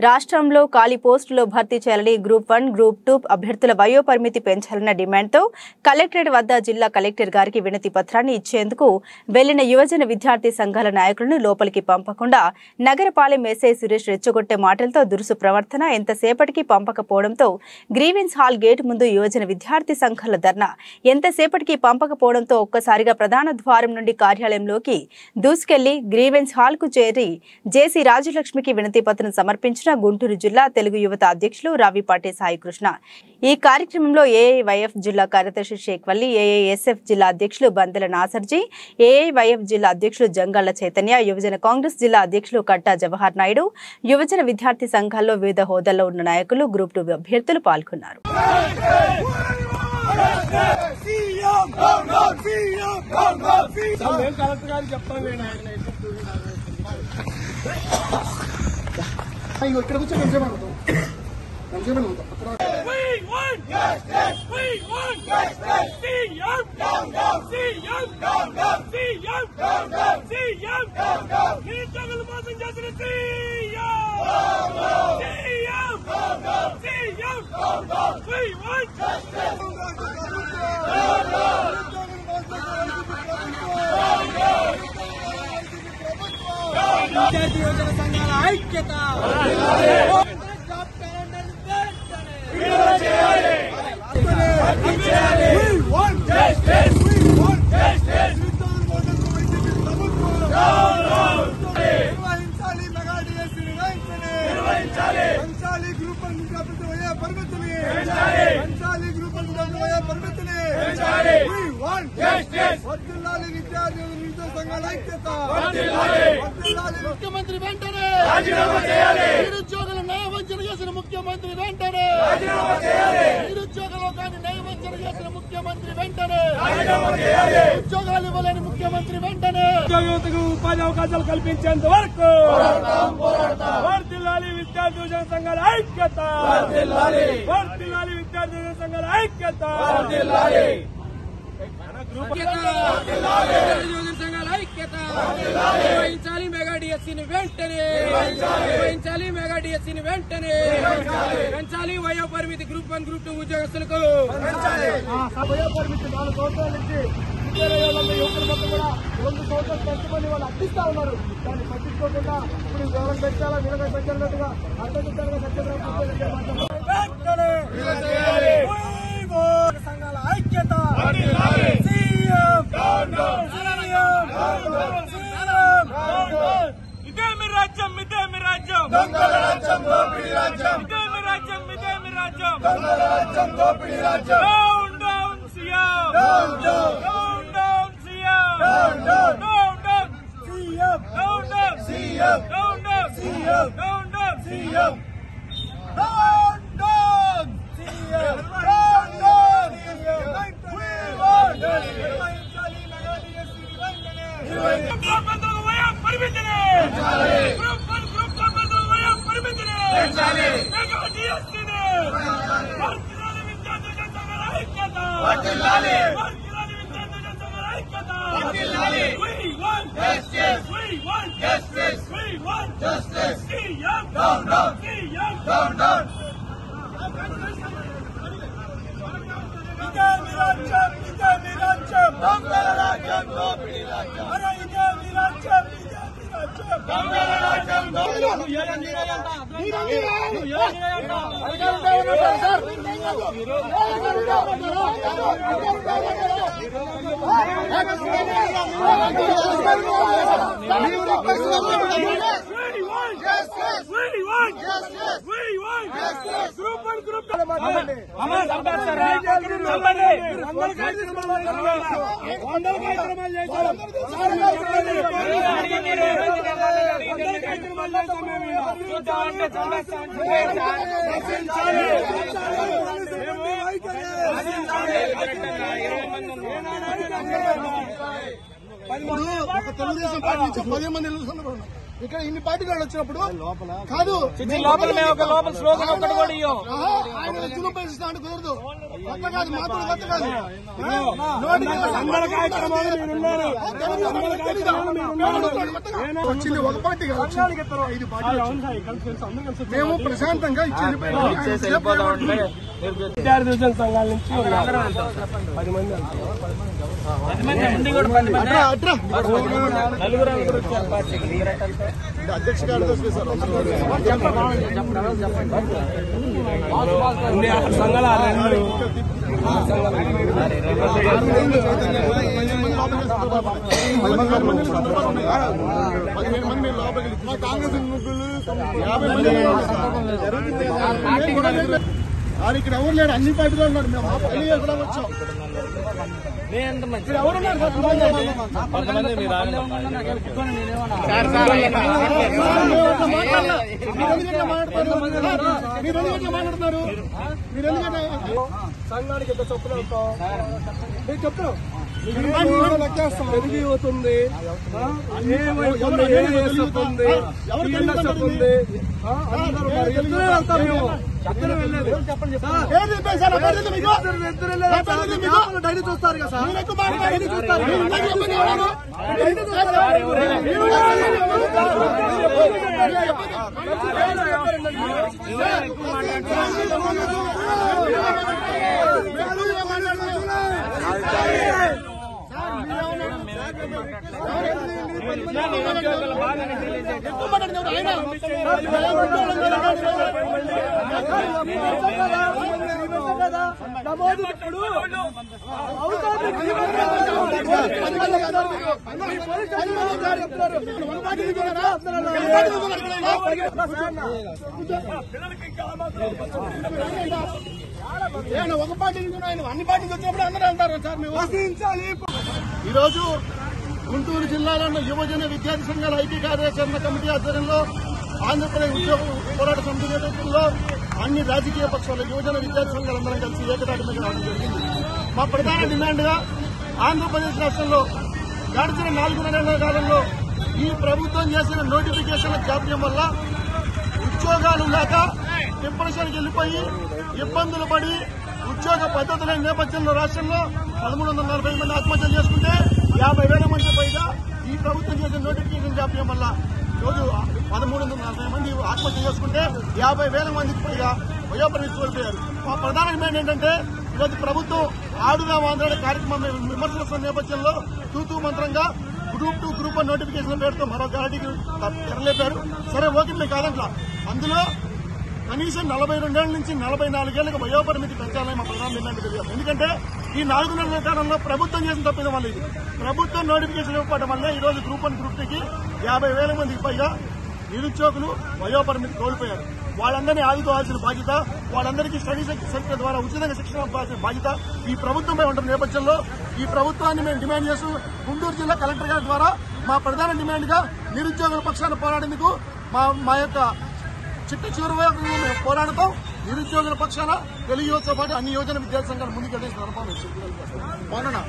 రాష్ట్రంలో ఖాళీ పోస్టులో భర్తీ చేయాలని గ్రూప్ వన్ గ్రూప్ టూ అభ్యర్థుల వయోపరిమితి పెంచాలన్న డిమాండ్తో కలెక్టరేట్ వద్ద జిల్లా కలెక్టర్ గారికి వినతి పత్రాన్ని ఇచ్చేందుకు వెళ్లిన యువజన విద్యార్థి సంఘాల నాయకులను లోపలికి పంపకుండా నగరపాలెం ఎస్ఐ సురేష్ రెచ్చగొట్టే మాటలతో దురుసు ప్రవర్తన ఎంతసేపటికి పంపకపోవడంతో గ్రీవెన్స్ హాల్ గేట్ ముందు యువజన విద్యార్థి సంఘాల ధర్నా ఎంతసేపటికి పంపకపోవడంతో ఒక్కసారిగా ప్రధాన ద్వారం నుండి కార్యాలయంలోకి దూసుకెళ్లి గ్రీవెన్స్ హాల్ కు చేరి జేసీ రాజలక్ష్మికి వినతి పత్రం సమర్పించిన గుంటూరు జిల్లా తెలుగు యువత అధ్యక్షులు రావిపాటి సాయి కృష్ణ ఈ కార్యక్రమంలో ఏఐవైఎఫ్ జిల్లా కార్యదర్శి షేక్ వల్లి ఏఐఎస్ఎఫ్ జిల్లా అధ్యక్షులు బందెల నాసర్జీ ఏఐవైఎఫ్ జిల్లా అధ్యక్షులు జంగాళ్ల చైతన్య యువజన కాంగ్రెస్ జిల్లా అధ్యక్షులు కట్టా జవహర్ నాయుడు యువజన విద్యార్థి సంఘాల్లో వివిధ హోదాల్లో ఉన్న నాయకులు గ్రూప్ టూ అభ్యర్థులు పాల్గొన్నారు నేను కలెక్టర్ గారికి చెప్తాను నేను ఆయన ఇగో ఇక్కడ కూర్చో కొంచెం అనుకుంటాం కొంచెం అనుకుంటాం అక్కడ We want justice. We want justice. CM down down. CM down down. CM down down. CM down down. నిరుద్యోగుల మోసం చేసిన CM. CM. CM. We want justice. విద్యార్థి యోజన సంఘాల ఐక్యత జాబ్ క్యాలెండర్ వెంటనే నిర్వహించాలి మెగా డిఎస్సీ నిర్వహించాలి పెంచాలి గ్రూప్ వన్ విద్యార్థుల వయో పరిమితిని పెంచాలి గ్రూప్ వన్ విద్యార్థుల వయో పరిమితిని We want justice. వర్ధిల్లాలి విద్యార్థి నిరుద్యోగ సంఘాల ఐక్యత వర్ధిల్లాలి ముఖ్యమంత్రి వెంటనే నిరుద్యోగుల న్యాయవంచన చేసిన ముఖ్యమంత్రి వెంటనే నిరుద్యోగ లోకాన్ని న్యాయవంచన చేసిన ముఖ్యమంత్రి వెంటనే ఉద్యోగాలు ఇవ్వలేని ముఖ్యమంత్రి వెంటనే యువతకు ఉపాధి అవకాశాలు కల్పించేంత వరకు వర్ధిల్లాలి విద్యార్థి యువజన సంఘాల ఐక్యత వర్ధిల్లాలి విద్యార్థి యువజన సంఘాల ఐక్యత యువజన సంఘాల ఐక్యత నిర్వహించాలి మెగా డిఎస్సీని వెంటనే నిర్వహించాలి మెగా డిఎస్సీని వెంటనే పెంచాలి వయో పరిమితి గ్రూప్ వన్ గ్రూప్ టూ ఉద్యోగస్తులకు వయో పరిమితి నాలుగు సంవత్సరాల నుంచి విద్యాలయాలలో యువకుల మొత్తం కూడా రెండు సంవత్సరాలు కష్టపడి వాళ్ళు అడ్డిస్తా ఉన్నారు దాన్ని పట్టించుకోకుండా ఇప్పుడు ఎవరైనా పెట్టాలా వీళ్ళకి పెట్టాలన్నట్టుగా అర్థవిధాలుగా సత్యప్రభు సంఘాల ఐక్యత ఇదే మీ రాజ్యం ఇదే మీ రాజ్యం ఇదే మీ రాజ్యం ఇదే మీ రాజ్యం down down CM down down down CM down down down down CM down down CM down down CM down down CM down down CM down down we want group బంధువుల వయో పరిమితిని గ్రూప్ వన్ గ్రూప్ టూ బంధువుల వయో పరిమితిని mega డిఎస్సీని వర్ధిల్లాలి విద్యార్థి సంఘాల ఐక్యత వర్ధిల్లాలి విద్యార్థి సంఘాల ఐక్యత We want justice. We want justice. We want justice. CM down down. CM down down. ఇదే మీ రాజ్యం ఇదే మీ రాజ్యం దొంగల రాజ్యం దోపిడీ రాజ్యం అరే ఇదే మీ రాజ్యం ఇదే మీ రాజ్యం దొంగల రాజ్యం దోపిడీ ఇప్పుడు ఒక తెలుగుదేశం పార్టీ నుంచి పది మంది నిలుస్తున్నారు ఇక్కడ ఇన్ని పార్టీలు వచ్చినప్పుడు కాదు లోపల మేము ఒక లోపల స్లోగన్ ఒక్కటి కూడా ఇయ్యం. ఆహా, ఆయన వచ్చి ఉపయోగిస్తాను కుదరదు కొత్త కాదు మాత్రం కొత్త కాదు నోటికి వచ్చింది ఒక పార్టీ కాదు వచ్చింది ఐదు పార్టీలు మేము ప్రశాంతంగా ఇచ్చేది విద్యార్థి యువజన సంఘాల నుంచి ఉన్నారు. పది మంది వెళ్తారు. అట్రా అట్రా నలుగురు నలుగురు వచ్చారు పార్టీకి. అధ్యక్ష గారితో చేశారు ఉంది ఆ సంఘాలు ఆ రెండు పదిహేను మంది లోపలికి మా కాంగ్రెస్ ముగ్గురు యాభై మంది ఆడు ఇక్కడ ఎవరు లేడు అన్ని పార్టీలో ఉన్నారు మేము మా పల్లి ఎక్కడ వచ్చాం ఇక్కడ ఎవరున్నారు సార్ కొంతమంది మీరు ఆగండి. మీరు అట్లా మాట్లాడలా. మీరు ఎందుకు ఇట్లా మాట్లాడుతున్నారు? మీరు ఎందుకు ఇట్లా మాట్లాడుతున్నారు మీరు ఎందుకు ఇట్లా- సంఘానికి ఎంత చొప్పున వెళ్తాం నేను చెప్తాను పెరిగి అవుతుంది ఏమైతుంది ఏఎస్ ఉంది టీఎన్ఎస్ ఉంది ఆ, అందరూ మరి ఇద్దరే వెళ్తాం మేము ఇద్దరు వెళ్ళలేదు ఏం చెప్పారు సార్? అబద్ధం చెప్పి మీకు? ఇద్దరు వెళ్ళలేదు సార్. అబద్ధం చెప్పి పేపర్లో డైలీ చూస్తారు కదా సార్ మీరు ఎక్కువ మాట్లాడారు. డైలీ చూస్తారు. మీరు ఇందాక చెప్పింది ఎవరు? డైలీ చూస్తారు. మీరు ఎక్కువ మాట్లాడినప్పుడు ఆయన ఆయన ఒక పార్టీ నుంచి ఆయన అన్ని పార్టీకి వచ్చినప్పుడు అందరూ అంటారు సార్ మేము వసించాలి ఈరోజు గుంటూరు జిల్లాలో ఉన్న యువజన విద్యార్థి సంఘాల ఐక్య కార్యాచరణ కమిటీ ఆధ్వర్యంలో ఆంధ్రప్రదేశ్ ఉద్యోగ పోరాట సమితి నేతృత్వంలో అన్ని రాజకీయ పక్షాల యువజన విద్యార్థి సంఘాలందరం కలిసి ఏకతాటి మీద రావడం జరిగింది మా ప్రధాన డిమాండ్ గా ఆంధ్రప్రదేశ్ రాష్ట్రంలో గడిచిన నాలుగున్నర కాలంలో ఈ ప్రభుత్వం చేసిన నోటిఫికేషన్ల జాప్యం వల్ల ఉద్యోగాలు లేక డిప్రెషన్కి వెళ్ళిపోయి ఇబ్బందులు పడి ఉద్యోగ పద్ధతుల నేపథ్యంలో రాష్ట్రంలో పదమూడు వందల నలభై మంది ఆత్మహత్యలు చేసుకుంటే యాభై వేల మంది పైగా ఈ ప్రభుత్వం చేసిన నోటిఫికేషన్ జాప్యం వల్ల రోజు పదమూడు వందల నలభై మంది ఆత్మహత్య చేసుకుంటే యాభై వేల మందికి పైగా వయోపరిమితి కోల్పోయారు మా ప్రధాన డిమాండ్ ఏంటంటే ఈరోజు ప్రభుత్వం ఆడుగా ఆంధ్ర కార్యక్రమం విమర్శల నేపథ్యంలో తూతూ మంత్రంగా group two group one notification పేరుతో మరో గాడికి తెరలేపారు సరే ఓకే మేము కాదంట్లా అందులో కనీసం నలభై రెండేళ్ల నుంచి నలభై నాలుగేళ్లకు వయోపరిమితి పెంచాలని మా ప్రధాన డిమాండ్ తెలియదు ఎందుకంటే ఈ నాలుగున్నర కాలంలో ప్రభుత్వం చేసిన తప్పిదం వల్ల ఇది ప్రభుత్వం నోటిఫికేషన్ ఇవ్వడం వల్ల ఈ రోజు గ్రూప్ వన్ గ్రూప్ టూకి యాభై వేల మందికి పైగా నిరుద్యోగులు వయోపరిమితి కోల్పోయారు వాళ్ళందరినీ ఆదుకోవాల్సిన బాధ్యత వాళ్ళందరికీ స్టడీ సెంటర్ ద్వారా ఉచితంగా శిక్షణ ఇవ్వాల్సిన బాధ్యత ఈ ప్రభుత్వంపై ఉంటున్న నేపథ్యంలో ఈ ప్రభుత్వాన్ని మేము డిమాండ్ చేస్తూ గుంటూరు జిల్లా కలెక్టర్ గారి ద్వారా మా ప్రధాన డిమాండ్ గా నిరుద్యోగుల పక్షాన పోరాడేందుకు మా మా యొక్క చిట్ట చివరి వరకు మేము పోరాడతాం నిరుద్యోగుల పక్షాన తెలుగు యువతతో పాటు అన్ని యోజన విద్యార్థి సంఘాలు ముందుకు వెళ్ళేసి నడపాలని చెప్పి మొన్న